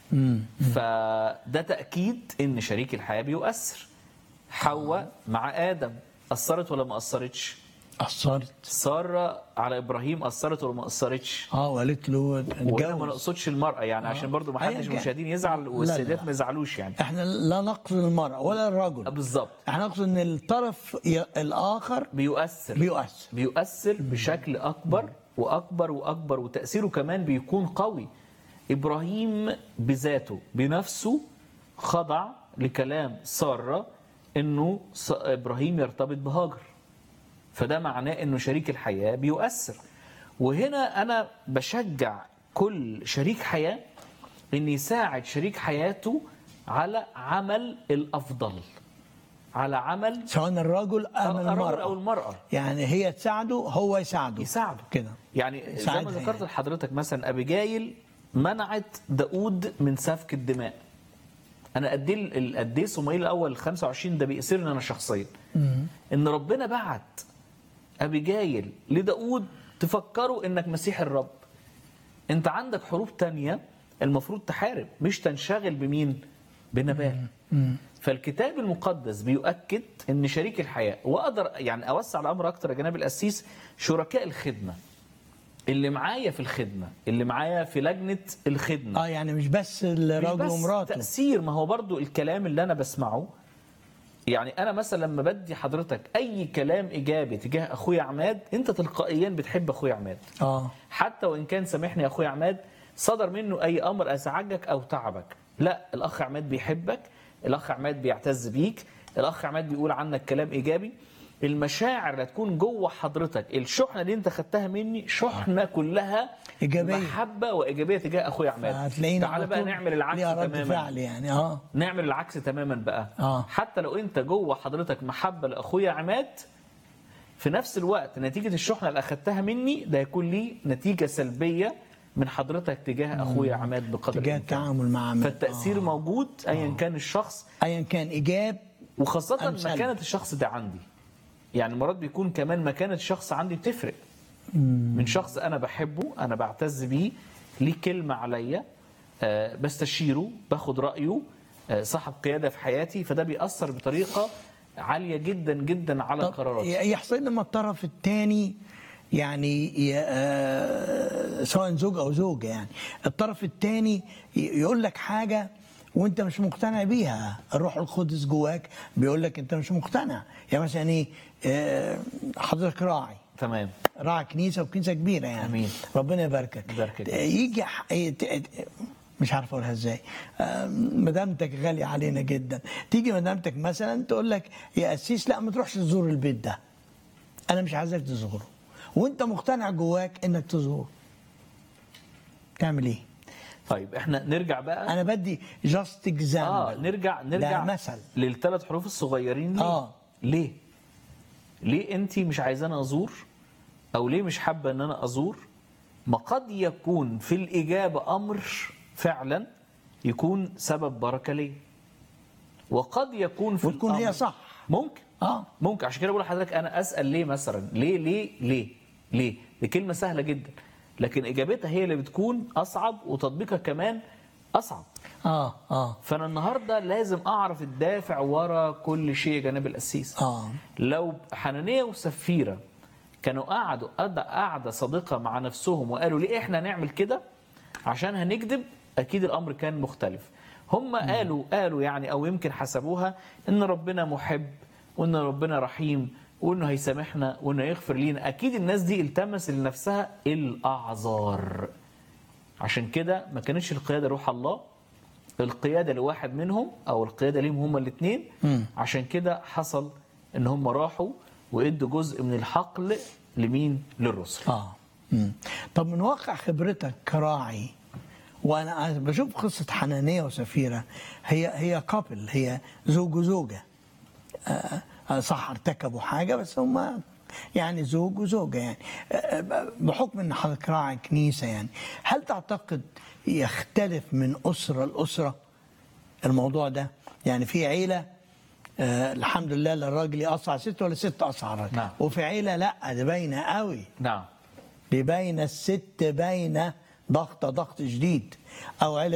فده تاكيد ان شريك الحياه بيؤثر حواء مع ادم اثرت ولا ما اثرتش أثرت ساره على ابراهيم اثرت ولا ما اثرتش اه وقالت له وهنا ما اتجوز نقصدش المراه يعني عشان برضو ما أيا حدش كان. المشاهدين يزعل لا، والسيدات لا. ما يزعلوش يعني احنا لا نقصد المرأة ولا الرجل بالظبط احنا نقصد ان الطرف ي- الآخر بيؤثر بيؤثر بيؤثر بشكل اكبر واكبر واكبر وتاثيره كمان بيكون قوي ابراهيم بذاته بنفسه خضع لكلام ساره انه س- ابراهيم يرتبط بهاجر فده معناه انه شريك الحياه بيؤثر وهنا انا بشجع كل شريك حياه ان يساعد شريك حياته على عمل الافضل على عمل سواء الرجل أم الرجل او المرأة المراه يعني هي تساعده هو يساعده يساعده كده يعني زي ما يساعدها ذكرت يعني. لحضرتك مثلا ابيجايل منعت داود من سفك الدماء انا قد ايه ال- قد ايه صموئيل الاول ال 25 ده بيأسرني انا شخصيا ان ربنا بعت ابيجايل لداود تفكروا انك مسيح الرب انت عندك حروب تانية المفروض تحارب مش تنشغل بمين بنبال فالكتاب المقدس بيؤكد ان شريك الحياه واقدر يعني اوسع الامر اكتر يا جناب القسيس شركاء الخدمه اللي معايا في الخدمه اللي معايا في لجنه الخدمه اه يعني مش بس مش الراجل بس ومراته تأثير ما هو برضو الكلام اللي أنا بسمعه يعني أنا مثلا لما بدي حضرتك أي كلام إيجابي تجاه أخويا عماد أنت تلقائيا بتحب أخويا عماد اه حتى وإن كان سامحني يا أخويا عماد صدر منه أي أمر أزعجك أو تعبك لا الأخ عماد بيحبك الأخ عماد بيعتز بيك الأخ عماد بيقول عنك كلام إيجابي المشاعر اللي هتكون جوه حضرتك الشحنه اللي انت خدتها مني شحنه كلها إيجابية. محبه وايجابيه تجاه اخويا عماد هتلاقينا تعالى على بقى طول نعمل العكس ليها رد تماما فعل يعني اه نعمل العكس تماما بقى آه. حتى لو انت جوه حضرتك محبه لاخويا عماد في نفس الوقت نتيجه الشحنه اللي اخدتها مني ده يكون لي نتيجه سلبيه من حضرتك تجاه اخويا عماد بقدر تجاه الامكان التعامل مع عماد. فالتاثير موجود ايا كان الشخص ايا كان ايجاب وخاصه أم سلبي. مكانه الشخص ده عندي يعني مرات بيكون كمان مكانه الشخص عندي بتفرق من شخص انا بحبه انا بعتز بيه ليه كلمه عليا آه، بستشيره باخد رايه آه، صاحب قياده في حياتي فده بيأثر بطريقه عاليه جدا جدا على طب قراراتي يحصل لما الطرف الثاني يعني ي- آه، سواء زوج او زوجه يعني الطرف الثاني يقول لك حاجه وانت مش مقتنع بيها الروح القدس جواك بيقول لك انت مش مقتنع يعني مثلا ايه آه، حضرتك راعي تمام راعي كنيسه وكنيسه كبيره يعني أمين. ربنا يباركك يباركك. يجي ح- يت- مش عارف اقولها ازاي آه، مدامتك غاليه علينا جدا تيجي مدامتك مثلا تقول لك يا قسيس لا ما تروحش تزور البيت ده انا مش عايزك تزوره وانت مقتنع جواك انك تزوره تعمل ايه طيب احنا نرجع بقى انا بدي جاست اكزامبل اه نرجع نرجع ده مثل للثلاث حروف الصغيرين ليه؟ آه. ليه؟ ليه انت مش عايزاني ازور؟ او ليه مش حابه ان انا ازور؟ ما قد يكون في الاجابه امر فعلا يكون سبب بركه ليه. وقد يكون في وتكون هي الأمر- صح. ممكن اه ممكن عشان كده بقول لحضرتك انا اسال ليه مثلا ليه ليه ليه ليه دي كلمه سهله جدا لكن اجابتها هي اللي بتكون اصعب وتطبيقها كمان اصعب اه اه فانا النهارده لازم اعرف الدافع ورا كل شيء يا جناب القسيس اه لو حنانية وسفيرة كانوا قعدوا قعدة قعدة صادقة مع نفسهم وقالوا ليه احنا نعمل كده عشان هنكذب اكيد الامر كان مختلف هم قالوا قالوا يعني او يمكن حسبوها ان ربنا محب وان ربنا رحيم وانه هيسامحنا وانه يغفر لينا اكيد الناس دي التمس لنفسها الاعذار عشان كده ما كانتش القياده روح الله القياده لواحد منهم او القياده ليهم هما الاثنين عشان كده حصل ان هم راحوا وادوا جزء من الحقل لمين للرسل اه مم. طب من واقع خبرتك كراعي وانا بشوف قصه حنانيه وسفيره هي هي كابل هي زوج وزوجه آه، آه، صح ارتكبوا حاجه بس هم يعني زوج وزوجه يعني آه، بحكم ان حضرتك راعي كنيسه يعني هل تعتقد يختلف من اسره لاسره الموضوع ده يعني في عيله آه الحمد لله لا الراجل يقصع ست ولا ست قصع راجل نعم. وفي عيله لا ده باينه قوي نعم بين الست باينه ضغطه ضغط شديد او عيله